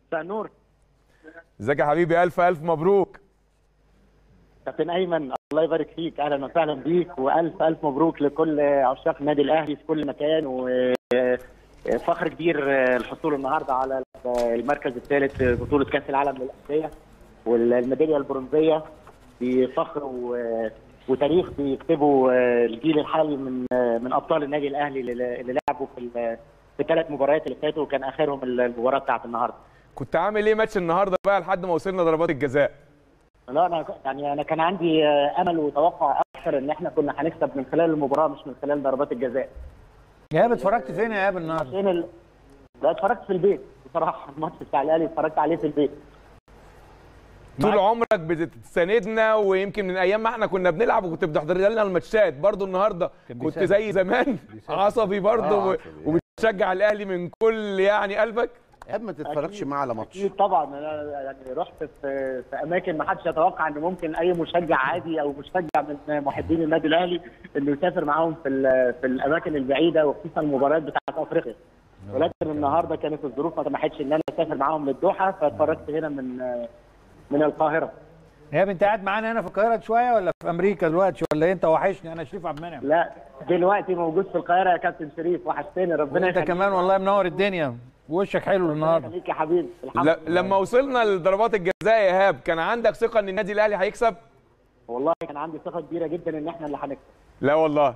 مساء النور ازيك يا حبيبي الف الف مبروك كابتن ايمن الله يبارك فيك اهلا وسهلا بيك والف الف مبروك لكل عشاق النادي الاهلي في كل مكان وفخر كبير الحصول النهارده على المركز الثالث في بطوله كاس العالم للانديه والميداليه البرونزيه بفخر و- وتاريخ بيكتبه الجيل الحالي من من ابطال النادي الاهلي اللي اللي لعبوا في ال- في الثلاث مباريات اللي فاتوا وكان اخرهم المباراه بتاعت النهارده كنت عامل ايه ماتش النهارده بقى لحد ما وصلنا ضربات الجزاء لا انا يعني انا كان عندي امل وتوقع اكثر ان احنا كنا هنكسب من خلال المباراه مش من خلال ضربات الجزاء. ايهاب اتفرجت فين يا ايهاب النهارده؟ عشان ال... لا اتفرجت في البيت بصراحه الماتش بتاع الاهلي اتفرجت عليه في البيت. طول عمرك بتساندنا ويمكن من ايام ما احنا كنا بنلعب وكنت بتحضر لنا الماتشات برضو النهارده كان كنت بيساند. زي زمان عصبي برضو آه، و- عصبي. وبتشجع الاهلي من كل يعني قلبك يا ما تتفرجش معاه على ماتش اكيد طبعا انا يعني رحت في في اماكن ما حدش يتوقع ان ممكن اي مشجع عادي او مشجع من محبين النادي الاهلي انه يسافر معاهم في ال- في الاماكن البعيده وخصوصا المباريات بتاعت افريقيا. ولكن النهارده كانت الظروف ما سمحتش ان انا اسافر معاهم للدوحه فاتفرجت هنا من من القاهره. ايهاب انت قاعد معانا هنا في القاهره شويه ولا في امريكا دلوقتي ولا إيه؟ انت وحشني انا شريف عبد المنعم لا دلوقتي موجود في القاهره يا كابتن شريف وحشتني ربنا انت يخليك. كمان والله منور الدنيا وشك حلو ربنا النهارده يخليك يا حبيبي الحمد ل- لله لما وصلنا لضربات الجزاء يا ايهاب كان عندك ثقه ان النادي الاهلي هيكسب والله كان عندي ثقه كبيره جدا ان احنا اللي هنكسب لا والله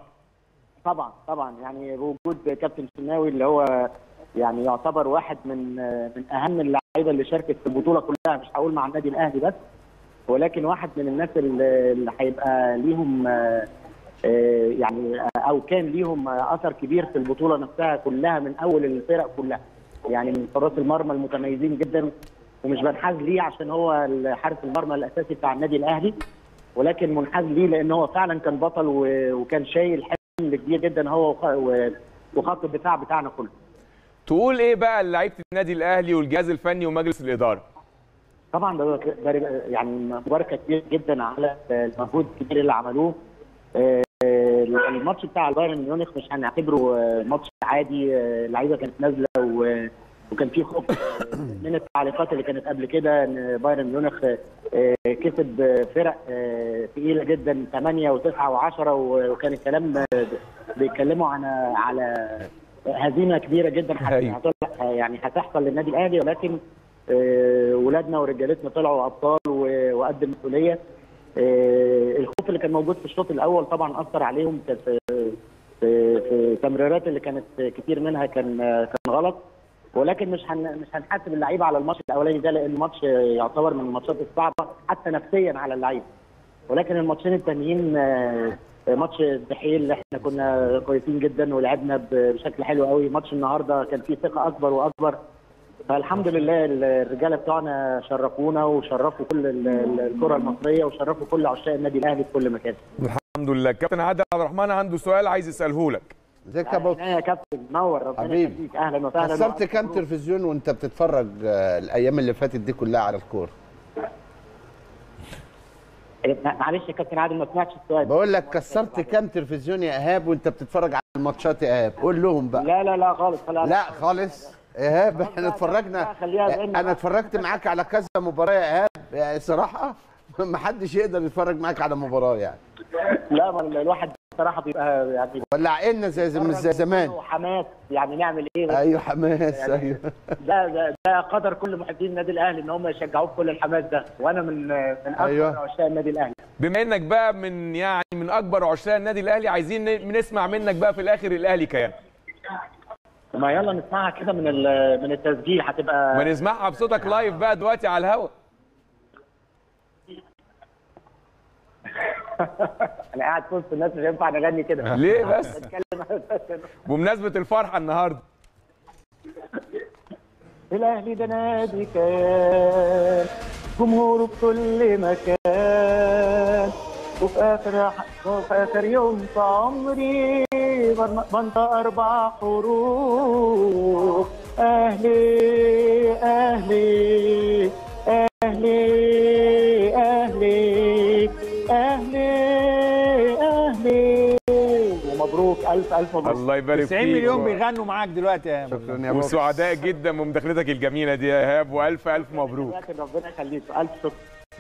طبعا طبعا يعني بوجود كابتن شناوي اللي هو يعني يعتبر واحد من من اهم اللعيبه اللي شاركت في البطوله كلها مش هقول مع النادي الاهلي بس ولكن واحد من الناس اللي اللي هيبقى ليهم آه، آه، يعني او كان ليهم اثر كبير في البطوله نفسها كلها من اول الفرق كلها يعني من حراس المرمى المتميزين جدا ومش بنحاز ليه عشان هو حارس المرمى الاساسي بتاع النادي الاهلي ولكن منحاز ليه لان هو فعلا كان بطل و- وكان شايل حمل كبير جدا هو وخ- و- وخط الدفاع بتاعنا كله تقول ايه بقى لعيبه النادي الاهلي والجهاز الفني ومجلس الاداره طبعا ده ده يعني مباركه كبيره جدا على المجهود الكبير اللي عملوه آه، الماتش بتاع البايرن ميونخ مش هنعتبره آه، ماتش عادي آه، اللعيبه كانت نازله و- وكان في خوف آه، من التعليقات اللي كانت قبل كده ان بايرن ميونخ آه، كسب آه، فرق آه، تقيله جدا 8 و9 و10 وكان الكلام آه، بيتكلموا عن على هزيمه كبيره جدا هت- أيوة. هتطلع- يعني هتحصل للنادي الاهلي ولكن آه، ولادنا ورجالتنا طلعوا ابطال و- وقد المسؤوليه آه، الخوف اللي كان موجود في الشوط الاول طبعا اثر عليهم كانت في في في التمريرات اللي كانت كتير منها كان كان غلط ولكن مش هن مش هنحاسب اللعيبه على الماتش الاولاني ده لان الماتش يعتبر من الماتشات الصعبه حتى نفسيا على اللعيبه ولكن الماتشين التانيين آه، ماتش الدحيل احنا كنا كويسين جدا ولعبنا ب- بشكل حلو قوي ماتش النهارده كان فيه ثقه اكبر واكبر فالحمد لله الرجاله بتوعنا شرفونا وشرفوا كل ال- ال- الكره المصريه وشرفوا كل عشاق النادي الاهلي في كل مكان. الحمد لله كابتن عادل عبد الرحمن عنده سؤال عايز يساله لك ازيك يا بابا يا كابتن نور ربنا حبيبي. يخليك اهلا وسهلا كسرت كام تلفزيون وانت بتتفرج آه، الايام اللي فاتت دي كلها على الكوره معلش يا كابتن عادل ما سمعتش السؤال بقول لك كسرت كام تلفزيون يا ايهاب وانت بتتفرج على الماتشات يا ايهاب قول لهم بقى لا لا لا خالص لا لا خالص ايهاب احنا اتفرجنا خليها زي ما- انا اتفرجت معاك على كذا مباراه يا ايهاب يعني صراحه ما حدش يقدر يتفرج معاك على مباراه يعني لا ما الواحد بصراحه بيبقى يعني ولعنا زي زي مش زي زمان وحماس يعني نعمل ايه بس ايوه حماس يعني ايوه ده, ده ده قدر كل محبين النادي الاهلي ان هم يشجعوه بكل الحماس ده وانا من من اكبر أيوة. عشاق النادي الاهلي بما انك بقى من يعني من اكبر عشاق النادي الاهلي عايزين ن- نسمع منك بقى في الاخر الاهلي كيان ما يلا نسمعها كده من ال- من التسجيل هتبقى ما نسمعها بصوتك لايف بقى دلوقتي على الهوا انا قاعد في وسط الناس مش هينفع نغني كده ليه بس بتكلم بمناسبه الفرحه النهارده الاهلي ده نادي كان جمهوره في كل مكان وفي اخر وفي اخر يوم في عمري بن- بنطق اربع حروف اهلي اهلي اهلي اهلي اهلي اهلي ومبروك الف الف الف مبروك الله يبارك 90 فيك مليون بيغنوا معاك دلوقتي يا إيهاب. شكرا يا بابا وسعداء جدا بمداخلتك الجميله دي يا ايهاب والف الف مبروك لكن ربنا يخليك الف شكر